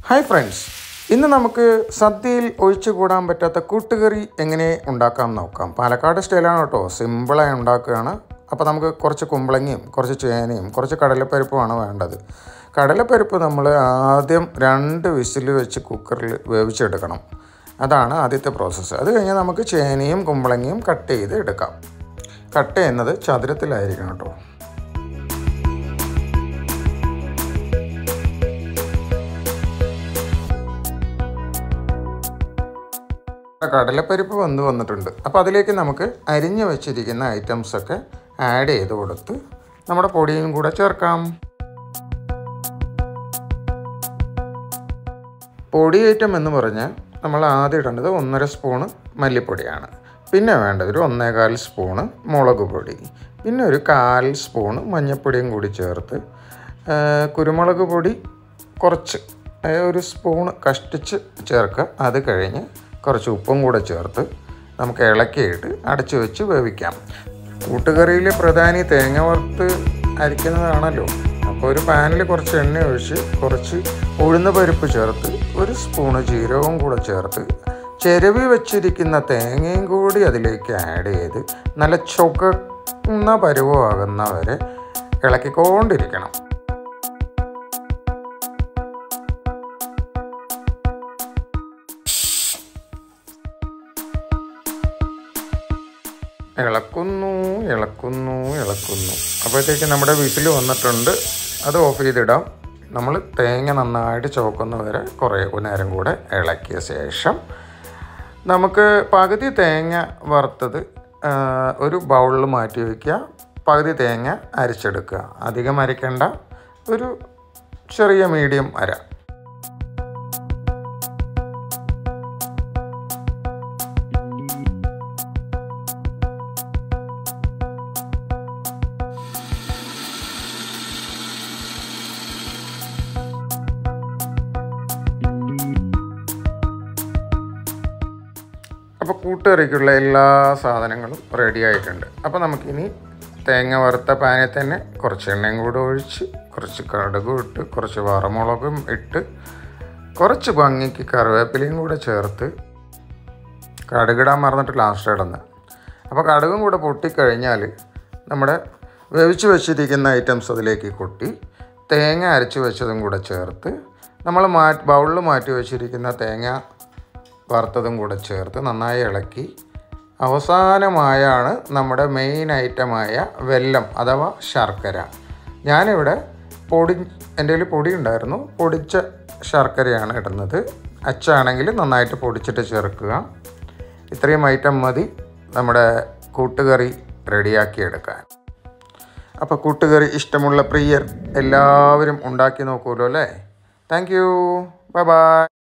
hi friends ഇന്ന് നമുക്ക് സദ്യയിൽ ഒഴിച്ചു കൂടാൻ പറ്റാത്ത കൂട്ടുകറി എങ്ങനെ ഉണ്ടാക്കാം എന്ന് നോക്കാം പാലക്കാട് സ്റ്റൈലാണ് കേട്ടോ സിമ്പിളായി ഉണ്ടാക്കുകയാണ് അപ്പോൾ നമുക്ക് കുറച്ച് കുമ്പളങ്ങയും കുറച്ച് ചേനയും കുറച്ച് കടലപ്പരിപ്പുമാണ് വേണ്ടത് കടലപ്പരിപ്പ് നമ്മൾ ആദ്യം രണ്ട് വിസിൽ വെച്ച് കുക്കറിൽ വേവിച്ചെടുക്കണം അതാണ് ആദ്യത്തെ പ്രോസസ്സ് അത് കഴിഞ്ഞാൽ നമുക്ക് ചേനയും കുമ്പളങ്ങയും കട്ട് ചെയ്ത് എടുക്കാം കട്ട് ചെയ്യുന്നത് ചതുരത്തിലായിരിക്കണം കേട്ടോ കടലപ്പരിപ്പ് വന്ന് വന്നിട്ടുണ്ട് അപ്പോൾ അതിലേക്ക് നമുക്ക് അരിഞ്ഞു വെച്ചിരിക്കുന്ന ഐറ്റംസൊക്കെ ആഡ് ചെയ്ത് കൊടുത്ത് നമ്മുടെ പൊടിയും കൂടെ ചേർക്കാം പൊടി ഐറ്റം എന്ന് പറഞ്ഞാൽ നമ്മൾ ആദ്യം ഇടേണ്ടത് ഒന്നര സ്പൂണ് മല്ലിപ്പൊടിയാണ് പിന്നെ വേണ്ടത് ഒരു ഒന്നേകാൽ സ്പൂണ് മുളക് പൊടി പിന്നെ ഒരു കാൽ സ്പൂണ് മഞ്ഞൾപ്പൊടിയും കൂടി ചേർത്ത് ആ, കുരുമുളക് പൊടി കുറച്ച് അതായത് ഒരു സ്പൂണ് കഷ്ടിച്ച് ചേർക്കുക അത് കഴിഞ്ഞ് കുറച്ച് ഉപ്പും കൂടെ ചേർത്ത് നമുക്ക് ഇളക്കിയിട്ട് അടച്ചു വെച്ച് വേവിക്കാം കൂട്ടുകറിയിൽ പ്രധാനി തേങ്ങ വറുത്ത് അരിക്കുന്നതാണല്ലോ അപ്പോൾ ഒരു പാനിൽ കുറച്ച് എണ്ണ ഒഴിച്ച് കുറച്ച് ഉഴുന്ന പരിപ്പ് ചേർത്ത് ഒരു സ്പൂണ് ജീരകവും കൂടെ ചേർത്ത് ചിരവി വെച്ചിരിക്കുന്ന തേങ്ങയും കൂടി അതിലേക്ക് ആഡ് ചെയ്ത് നല്ല ചുകന്ന പരുവമാകുന്ന വരെ ഇളക്കിക്കൊണ്ടിരിക്കണം ഇളക്കുന്നു ഇളക്കുന്നു ഇളക്കുന്നു അപ്പോഴത്തേക്ക് നമ്മുടെ വിസിൽ വന്നിട്ടുണ്ട് അത് ഓഫ് ചെയ്തിടാം നമ്മൾ തേങ്ങ നന്നായിട്ട് ചുവക്കുന്ന വരെ കുറേ നേരം കൂടെ ഇളക്കിയ ശേഷം നമുക്ക് പകുതി തേങ്ങ വറുത്തത് ആ, ഒരു ബൗളിൽ മാറ്റി വയ്ക്കുക പകുതി തേങ്ങ അരച്ചെടുക്കുക അധികം അരയ്ക്കേണ്ട ഒരു ചെറിയ മീഡിയം അര അപ്പോൾ കൂട്ടുകറിക്കുള്ള എല്ലാ സാധനങ്ങളും റെഡി ആയിട്ടുണ്ട് അപ്പോൾ നമുക്കിനി തേങ്ങ വറുത്ത പാനിൽ തന്നെ കുറച്ച് എണ്ണയും കൂടെ ഒഴിച്ച് കുറച്ച് കടുകും ഇട്ട് കുറച്ച് വറമുളകും ഇട്ട് കുറച്ച് ഭംഗിക്ക് കറിവേപ്പിലയും കൂടെ ചേർത്ത് കടുകിടാൻ മറന്നിട്ട് ലാസ്റ്റ് ഇടുന്നത് അപ്പോൾ കടുകും കൂടെ പൊട്ടിക്കഴിഞ്ഞാൽ നമ്മുടെ വേവിച്ച് വെച്ചിരിക്കുന്ന ഐറ്റംസ് അതിലേക്ക് കൊട്ടി തേങ്ങ അരച്ച് വെച്ചതും കൂടെ ചേർത്ത് നമ്മൾ മാ ബൗളിൽ മാറ്റി വെച്ചിരിക്കുന്ന തേങ്ങ വറുത്തതും കൂടെ ചേർത്ത് നന്നായി ഇളക്കി അവസാനമായാണ് നമ്മുടെ മെയിൻ ഐറ്റമായ വെല്ലം അഥവാ ശർക്കര ഞാനിവിടെ പൊടി എൻ്റെ കയ്യിൽ പൊടി ഉണ്ടായിരുന്നു പൊടിച്ച ശർക്കരയാണ് ഇടുന്നത് അച്ചാണെങ്കിൽ നന്നായിട്ട് പൊടിച്ചിട്ട് ചേർക്കുക ഇത്രയും ഐറ്റം മതി നമ്മുടെ കൂട്ടുകറി റെഡിയാക്കി എടുക്കാൻ അപ്പോൾ കൂട്ടുകറി ഇഷ്ടമുള്ള പ്രിയർ എല്ലാവരും ഉണ്ടാക്കി നോക്കുമല്ലോ അല്ലേ താങ്ക് യു ബൈ ബൈ